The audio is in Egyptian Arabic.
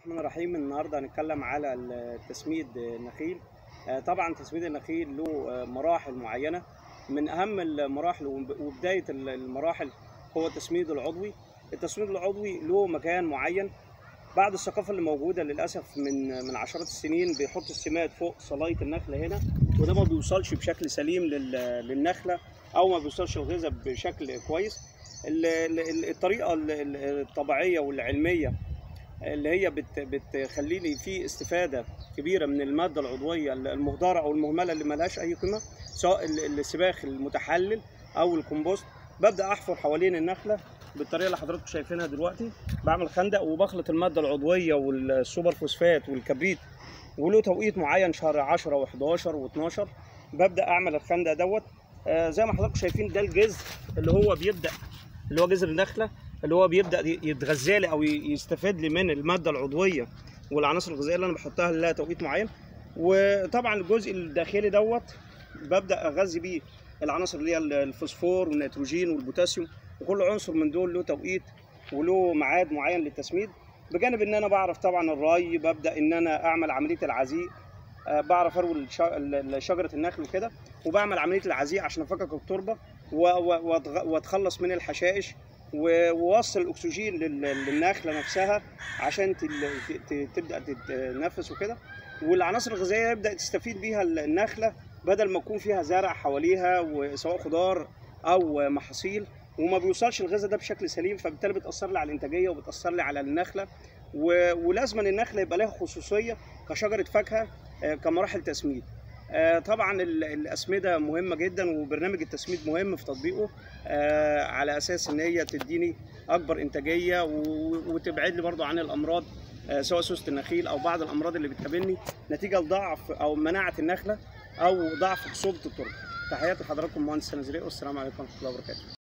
الرحمن الرحيم النهارده هنتكلم على التسميد النخيل آه، طبعا تسميد النخيل له آه، مراحل معينه من اهم المراحل وبدايه المراحل هو التسميد العضوي التسميد العضوي له مكان معين بعد الثقافه اللي موجوده للاسف من من عشرات السنين بيحط السماد فوق صلايه النخله هنا وده ما بيوصلش بشكل سليم لل- للنخله او ما بيوصلش الغذاء بشكل كويس ال- ال- الطريقه ال- ال- الطبيعيه والعلميه اللي هي بت بتخلي لي في استفاده كبيره من الماده العضويه المهدره او المهمله اللي ملهاش اي قيمه سواء ال- السباخ المتحلل او الكومبوست ببدا احفر حوالين النخله بالطريقه اللي حضراتكم شايفينها دلوقتي بعمل خندق وبخلط الماده العضويه والسوبر فوسفات والكبريت وله توقيت معين شهر 10 و11 و12 ببدا اعمل الخندق دوت آه زي ما حضراتكم شايفين ده الجذر اللي هو بيبدا اللي هو جذر النخله اللي هو بيبدا يتغذى لي او يستفاد لي من الماده العضويه والعناصر الغذائيه اللي انا بحطها لها توقيت معين وطبعا الجزء الداخلي دوت ببدا اغذي بيه العناصر اللي هي الفوسفور والنيتروجين والبوتاسيوم وكل عنصر من دول له توقيت وله ميعاد معين للتسميد بجانب ان انا بعرف طبعا الري ببدا ان انا اعمل عمليه العزيق آه، بعرف اروي الش- ال- شجره النخل وكده وبعمل عمليه العزيق عشان افكك التربه و- و- وأتغ- واتخلص من الحشائش و- ووصل الاكسجين لل- للنخله نفسها عشان تل- ت- ت- تبدا تتنفس وكده والعناصر الغذائيه يبدا تستفيد بيها النخله بدل ما يكون فيها زرع حواليها وسواء خضار او محاصيل وما بيوصلش الغذاء ده بشكل سليم فبالتالي بتاثر لي على الانتاجيه وبتاثر لي على النخله و- ولازم النخله يبقى لها خصوصيه كشجره فاكهه آه، كمراحل تسميد آه، طبعا ال- الاسمده مهمه جدا وبرنامج التسميد مهم في تطبيقه آه، على اساس ان هي تديني اكبر انتاجيه و- وتبعد لي برضو عن الامراض آه، سواء سوسه النخيل او بعض الامراض اللي بتقابلني نتيجه لضعف او مناعه النخله او ضعف خصوبه التربه تحياتي لحضراتكم مهندس سنزريق والسلام عليكم ورحمه الله وبركاته